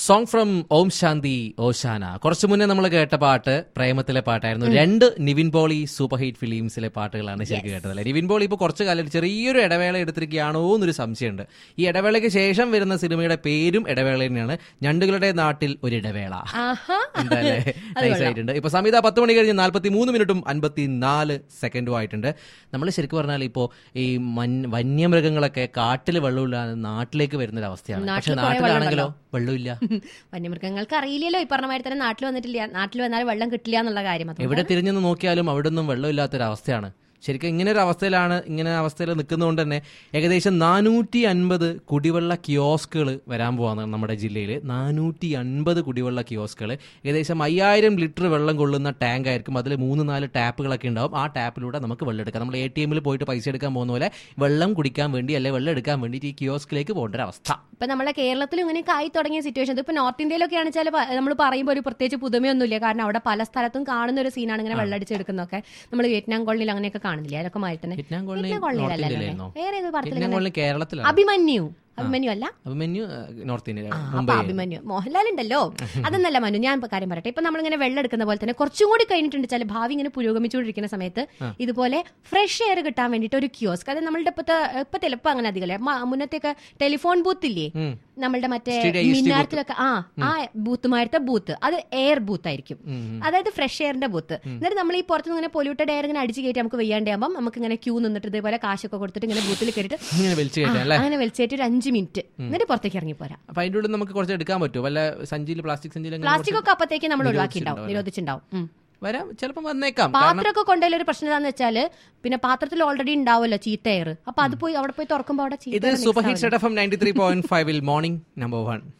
Song from ഓം ശാന്തി ഓശാന കുറച്ചു മുന്നേ നമ്മൾ കേട്ട പാട്ട് പ്രേമത്തിലെ പാട്ടായിരുന്നു രണ്ട് നിവിൻ പോളി സൂപ്പർ ഹിറ്റ് ഫിലിംസിലെ പാട്ടുകളാണ് ശരിക്കും കേട്ടത് അല്ലേ നിവിൻ പോളി ഇപ്പോൾ കുറച്ചു കാലം ചെറിയൊരു ഇടവേള എടുത്തിരിക്കുകയാണോ എന്നൊരു സംശയമുണ്ട് ഈ ഇടവേളയ്ക്ക് ശേഷം വരുന്ന സിനിമയുടെ പേരും ഇടവേള തന്നെയാണ് ഞണ്ടുകളുടെ നാട്ടിൽ ഒരു ഇടവേള ആഹാ എന്തായാലേ നൈസ് ആയിട്ടുണ്ട് ഇപ്പൊ സമീത പത്ത് മണി കഴിഞ്ഞ് നാല്പത്തി മൂന്ന് മിനിറ്റും അൻപത്തി നാല് സെക്കൻഡും ആയിട്ടുണ്ട് നമ്മൾ ശരിക്കും പറഞ്ഞാൽ ഇപ്പോ ഈ മൻ- വന്യമൃഗങ്ങളൊക്കെ കാട്ടിൽ വെള്ളമില്ലാതെ നാട്ടിലേക്ക് വരുന്ന ഒരു അവസ്ഥയാണ് പക്ഷെ നാട്ടിൽ കുറേ നാട്ടിലാണെങ്കിലോ വെള്ളമില്ല വന്യമൃഗങ്ങൾക്ക് അറിയില്ലല്ലോ ഈ പറഞ്ഞ മാതിരി തന്നെ നാട്ടിൽ വന്നിട്ടില്ല നാട്ടിൽ വന്നാൽ വെള്ളം കിട്ടില്ല എന്നുള്ള കാര്യം അതുകൊണ്ട് എവിടെ തിരിഞ്ഞെന്ന് നോക്കിയാലും അവിടെ ഒന്നും വെള്ളമില്ലാത്തൊരവസ്ഥയാണ് ശരിക്കും ഇങ്ങനെ ഒരു അവസ്ഥയിലാണ് ഇങ്ങനെ അവസ്ഥയിൽ നിൽക്കുന്നതുകൊണ്ട് തന്നെ ഏകദേശം നാനൂറ്റി അൻപത് കുടിവെള്ള കിയോസ്കുകൾ വരാൻ പോവാണ് നമ്മുടെ ജില്ലയിൽ നാനൂറ്റി അൻപത് കുടിവെള്ള കിയോസ്കുകൾ ഏകദേശം അയ്യായിരം ലിറ്റർ വെള്ളം കൊള്ളുന്ന ടാങ്ക് ആയിരിക്കും അതിൽ മൂന്ന് നാല് ടാപ്പുകളൊക്കെ ഉണ്ടാവും ആ ടാപ്പിലൂടെ നമുക്ക് വെള്ളം എടുക്കാം നമ്മൾ എ ടി എമ്മിൽ പോയിട്ട് പൈസ എടുക്കാൻ പോകുന്ന പോലെ വെള്ളം കുടിക്കാൻ വേണ്ടി അല്ലെ വെള്ളം എടുക്കാൻ വേണ്ടിയിട്ട് ഈ കിയോസ്കിലേക്ക് പോകേണ്ട ഒരു അവസ്ഥ ഇപ്പൊ നമ്മളെ കേരളത്തിൽ ഇങ്ങനെയൊക്കെ ആയി തുടങ്ങിയ സിറ്റുവേഷൻ ഇതിപ്പോ നോർത്ത് ഇന്ത്യയിലൊക്കെ ആണെന്ന് വെച്ചാൽ നമ്മൾ പറയുമ്പോൾ ഒരു പ്രത്യേകിച്ച് പുതുമയൊന്നുമില്ല കാരണം അവിടെ പല സ്ഥലത്തും കാണുന്ന ഒരു സീനാണ് ഇങ്ങനെ വെള്ളടിച്ചെടുക്കുന്നതൊക്കെ നമ്മൾ വിയറ്റ്നാം കോളനിയിൽ അങ്ങനെയൊക്കെ കാണുന്നില്ല അതൊക്കെ മാതിരി തന്നെ വിയറ്റ്നാം കോളനി വിയറ്റ്നാം നോർത്ത് കോളനിയിലല്ലോ ഇന്ത്യയിലായിരുന്നോ വേറെ ഏത് വിയറ്റ്നാം പടത്തിൽ കോളനി കേരളത്തിലാണ് അഭിമന്യു അഭിമന്യു അല്ല അഭിമന്യു നോർത്ത് ഇന്ത്യയിലാണ് ആ, അപ്പൊ മുംബൈ അഭിമന്യു മോഹൻലാൽ ഉണ്ടല്ലോ അതെന്നല്ല മനു ഞാൻ ഇപ്പൊ കാര്യം പറയട്ടെ ഇപ്പൊ നമ്മളിങ്ങനെ വെള്ളം എടുക്കുന്ന പോലെ തന്നെ കുറച്ചും കൂടി കഴിഞ്ഞിട്ടുണ്ട് ചില ഭാവി ഇങ്ങനെ പുരോഗമിച്ചുകൊണ്ടിരിക്കുന്ന സമയത്ത് ഇതുപോലെ ഫ്രഷ് എയർ കിട്ടാൻ വേണ്ടിയിട്ട് ഒരു ക്യോസ്ക് അത് നമ്മളുടെ ഇപ്പത്തെ ഇപ്പൊ ചിലപ്പോ അങ്ങനെ അധികം മുന്നത്തെയൊക്കെ ടെലിഫോൺ ബൂത്ത് ഇല്ലേ ഉം. നമ്മളുടെ മറ്റേ Studio IST മിന്നാരത്തിലൊക്കെ ആ ആ ബൂത്തുമാരത്തെ ബൂത്ത് അത് എയർ ബൂത്ത് ആയിരിക്കും അതായത് ഫ്രഷ് എയറിന്റെ ബൂത്ത് എന്നിട്ട് നമ്മൾ ഈ പുറത്ത് ഇങ്ങനെ പൊല്യൂട്ടഡ് എയർ ഇങ്ങനെ അടിച്ച് കയറ്റി നമുക്ക് വെയ്യാണ്ടാകുമ്പോൾ നമുക്ക് ഇങ്ങനെ ക്യൂ നിന്നിട്ട് ഇതേപോലെ കാശൊക്കെ കൊടുത്തിട്ട് ഇങ്ങനെ ബൂത്തിൽ കയറിയിട്ട് ഇങ്ങനെ വലിച്ചു കയറ്റാം അല്ലേ അങ്ങനെ വലിച്ചേറ്റ് ഒരു അഞ്ച് മിനിറ്റ് എന്നിട്ട് പുറത്തേക്ക് ഇറങ്ങി പോരാ അപ്പൊ അതിന്റെ ഉള്ളിൽ നമുക്ക് കുറച്ച് എടുക്കാൻ പറ്റുമോ വല്ല സഞ്ചിയിൽ പ്ലാസ്റ്റിക് സഞ്ചിയിൽ അങ്ങനെ പ്ലാസ്റ്റിക് ഒക്കെ അപ്പത്തേക്ക് നമ്മൾ ഒഴിവാക്കിയിട്ടുണ്ടാവും നിരോധിച്ചിട്ടുണ്ടാവും ഉം. വരാം ചിലപ്പം വന്നേക്കാം കാരണം പാത്രമൊക്കെ കൊണ്ടുപോയ ഒരു പ്രശ്നം എന്താന്ന് വെച്ചാല് പിന്നെ പാത്രത്തിൽ ഓൾറെഡി ഉണ്ടാവുമല്ലോ ചീത്ത എയർ അപ്പൊ അത് പോയി അവിടെ പോയി തുറക്കുമ്പോൾ അവിടെ ഇത് ചീത്ത super hit set F M ninety three point ഫൈവിൽ മോർണിംഗ് നമ്പർ വൺ